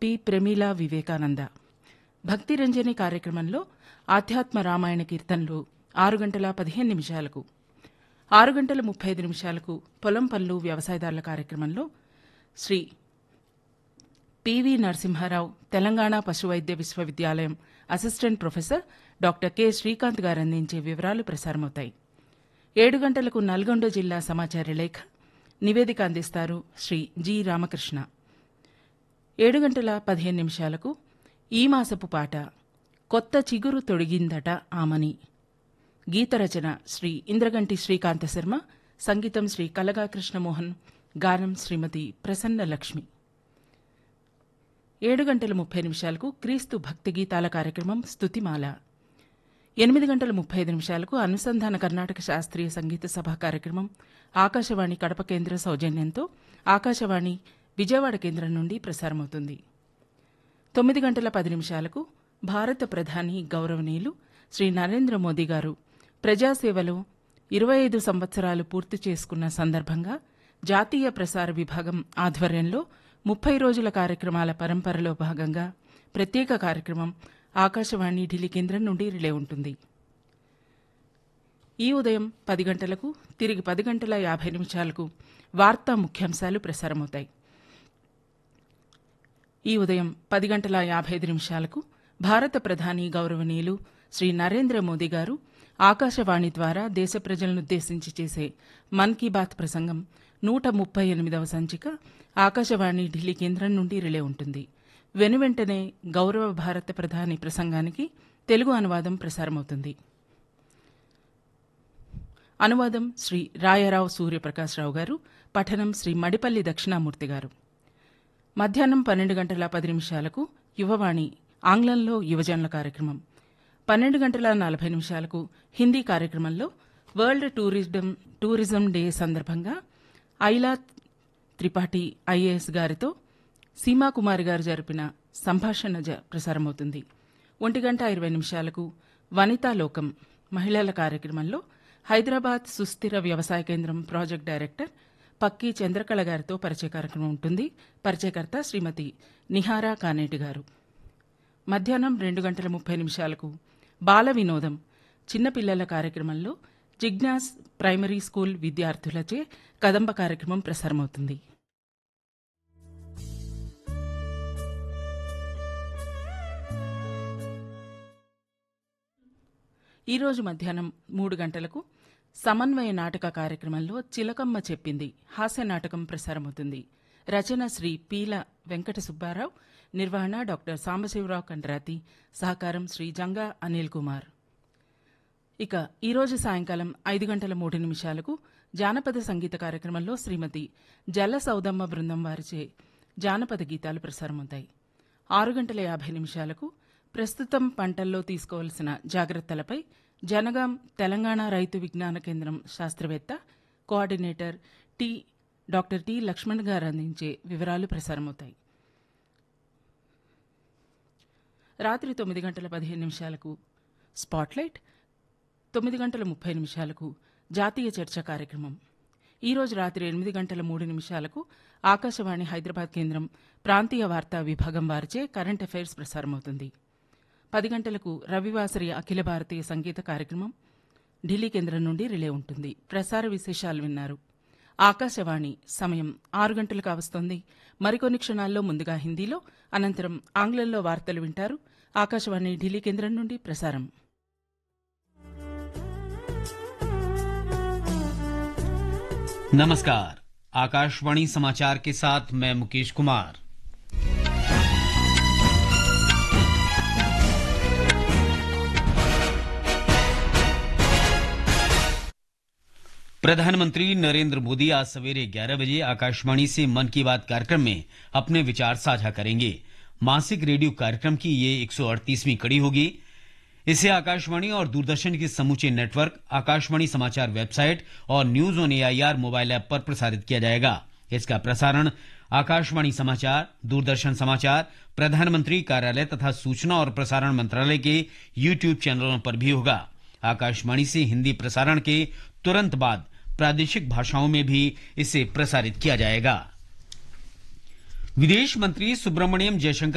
P Pramila Vivekananda భక్తి రంజని కార్యక్రమంలో ఆధ్యాత్మ రామాయణ కీర్తనలు ఆరు గంటల పదిహేను నిమిషాలకు ఆరు గంటల ముప్పై ఐదు నిమిషాలకు పొలం పనులు వ్యవసాయదారుల కార్యక్రమంలో శ్రీ పివి నరసింహారావు తెలంగాణ పశువైద్య విశ్వవిద్యాలయం assistant professor doctor K Srikanth గారు అందించే వివరాలు ప్రసారమవుతాయి ఏడు గంటలకు నల్గొండ జిల్లా సమాచార లేఖ నివేదిక అందిస్తారు శ్రీ జి రామకృష్ణ ఏడు గంటల పదిహేను నిమిషాలకు ఈ మాసపు పాట కొత్త చిగురు తొడిగిందట ఆమని గీత రచన శ్రీ ఇంద్రగంటి శ్రీకాంత శర్మ సంగీతం శ్రీ కలగా కృష్ణమోహన్ గానం శ్రీమతి ప్రసన్న లక్ష్మి ఏడు గంటల ముప్పై నిమిషాలకు క్రీస్తు భక్తి గీతాల కార్యక్రమం స్తుతిమాల ఎనిమిది గంటల ముప్పై ఐదు నిమిషాలకు అనుసంధాన కర్ణాటక శాస్త్రీయ సంగీత సభ కార్యక్రమం ఆకాశవాణి కడప కేంద్ర సౌజన్యంతో ఆకాశవాణి విజయవాడ కేంద్రం నుండి ప్రసారమవుతుంది తొమ్మిది గంటల పది నిమిషాలకు భారత ప్రధాని గౌరవనీయులు శ్రీ నరేంద్ర మోదీ గారు ప్రజాసేవలో ఇరవై ఐదు సంవత్సరాలు పూర్తి చేసుకున్న సందర్భంగా జాతీయ ప్రసార విభాగం ఆధ్వర్యంలో ముప్పై రోజుల కార్యక్రమాల పరంపరలో భాగంగా ప్రత్యేక కార్యక్రమం ఆకాశవాణి ఢిల్లీ కేంద్రం నుండి రిలే ఉంటుంది ఈ ఉదయం పది గంటలకు తిరిగి పది గంటల యాభై నిమిషాలకు వార్తా ముఖ్యాంశాలు ప్రసారమవుతాయి ఈ ఉదయం పది గంటల యాభై ఐదు నిమిషాలకు భారత ప్రధాని గౌరవనీయులు శ్రీ నరేంద్ర మోదీ గారు ఆకాశవాణి ద్వారా దేశ ప్రజలనుద్దేశించి చేసే మన్ కీ బాత్ ప్రసంగం నూట ముప్పై ఎనిమిదవ సంచిక ఆకాశవాణి ఢిల్లీ కేంద్రం నుండి రిలే ఉంటుంది వెనువెంటనే గౌరవ భారత ప్రధాని ప్రసంగానికి తెలుగు అనువాదం ప్రసారమవుతుంది అనువాదం శ్రీ రాయరావు సూర్యప్రకాశ్రావు గారు పఠనం శ్రీ మడిపల్లి దక్షిణామూర్తి గారు మధ్యాహ్నం పన్నెండు గంటల పది నిమిషాలకు యువవాణి ఆంగ్లంలో యువజనుల కార్యక్రమం పన్నెండు గంటల నలభై నిమిషాలకు హిందీ కార్యక్రమంలో వరల్డ్ టూరిజం టూరిజం డే సందర్భంగా ఐలా త్రిపాఠి ఐఏఎస్ గారితో సీమాకుమారి గారు జరిపిన సంభాషణ జ- ప్రసారమవుతుంది ఒంటి గంట ఇరవై నిమిషాలకు వనితా లోకం మహిళల కార్యక్రమంలో హైదరాబాద్ సుస్థిర వ్యవసాయ కేంద్రం ప్రాజెక్ట్ డైరెక్టర్ పక్కి చంద్రకళ గారితో పరిచయ కార్యక్రమం ఉంటుంది పరిచయకర్త శ్రీమతి నిహారా కానేటి గారు మధ్యాహ్నం రెండు గంటల ముప్పై నిమిషాలకు బాల వినోదం చిన్నపిల్లల కార్యక్రమంలో జిజ్ఞాస్ ప్రైమరీ స్కూల్ విద్యార్థులచే కదంబ కార్యక్రమం ప్రసారమవుతుంది ఈరోజు మధ్యాహ్నం మూడు గంటలకు సమన్వయ నాటక కార్యక్రమంలో చిలకమ్మ చెప్పింది హాస్య నాటకం ప్రసారమవుతుంది రచన శ్రీ పీల వెంకట సుబ్బారావు నిర్వహణ డాక్టర్ సాంబశివరావు కండ్రాతి సహకారం శ్రీ జంగా అనిల్ కుమార్ ఇక ఈరోజు సాయంకాలం ఐదు గంటల మూడు నిమిషాలకు జానపద సంగీత కార్యక్రమంలో శ్రీమతి జల సౌదమ్మ బృందం వారిచే జానపద గీతాలు ప్రసారమవుతాయి ఆరు గంటల యాభై నిమిషాలకు ప్రస్తుతం పంటల్లో తీసుకోవాల్సిన జాగ్రత్తలపై జనగాం తెలంగాణ రైతు విజ్ఞాన కేంద్రం శాస్త్రవేత్త coordinator T doctor T Lakshman గారు అందించే వివరాలు ప్రసారమవుతాయి రాత్రి తొమ్మిది గంటల పదిహేను నిమిషాలకు స్పాట్లైట్ తొమ్మిది గంటల ముప్పై నిమిషాలకు జాతీయ చర్చ కార్యక్రమం ఈరోజు రాత్రి ఎనిమిది గంటల మూడు నిమిషాలకు ఆకాశవాణి హైదరాబాద్ కేంద్రం ప్రాంతీయ వార్తా విభాగం వారిచే కరెంట్ అఫైర్స్ ప్రసారమవుతుంది పది గంటలకు రవివాసరి అఖిల భారతీయ సంగీత కార్యక్రమం ఢిల్లీ కేంద్రం నుండి రిలే ఉంటుంది ప్రసార విశేషాలు విన్నారు ఆకాశవాణి సమయం ఆరు గంటలకు కావస్తోంది మరికొన్ని క్షణాల్లో ముందుగా హిందీలో అనంతరం ఆంగ్లంలో వార్తలు వింటారు ఆకాశవాణి ఢిల్లీ కేంద్రం నుండి ప్రసారం नमस्कार आकाशवाणी समाचार के साथ मैं मुकेश कुमार प्रधानमंत्री नरेंद्र मोदी आज सवेरे 11 बजे आकाशवाणी से मन की बात कार्यक्रम में अपने विचार साझा करेंगे मासिक रेडियो कार्यक्रम की ये 138वीं कड़ी होगी इसे आकाशवाणी और दूरदर्शन के समूचे नेटवर्क आकाशवाणी समाचार वेबसाइट और news on AIR mobile app पर प्रसारित किया जाएगा इसका प्रसारण आकाशवाणी समाचार दूरदर्शन समाचार प्रधानमंत्री कार्यालय तथा सूचना और प्रसारण मंत्रालय के यूट्यूब चैनलों पर भी होगा आकाशवाणी से हिंदी प्रसारण के तुरंत बाद प्रादेशिक भाषाओं में भी इसे प्रसारित किया जाएगा विदेश मंत्री सुब्रमण्यम जयशंकर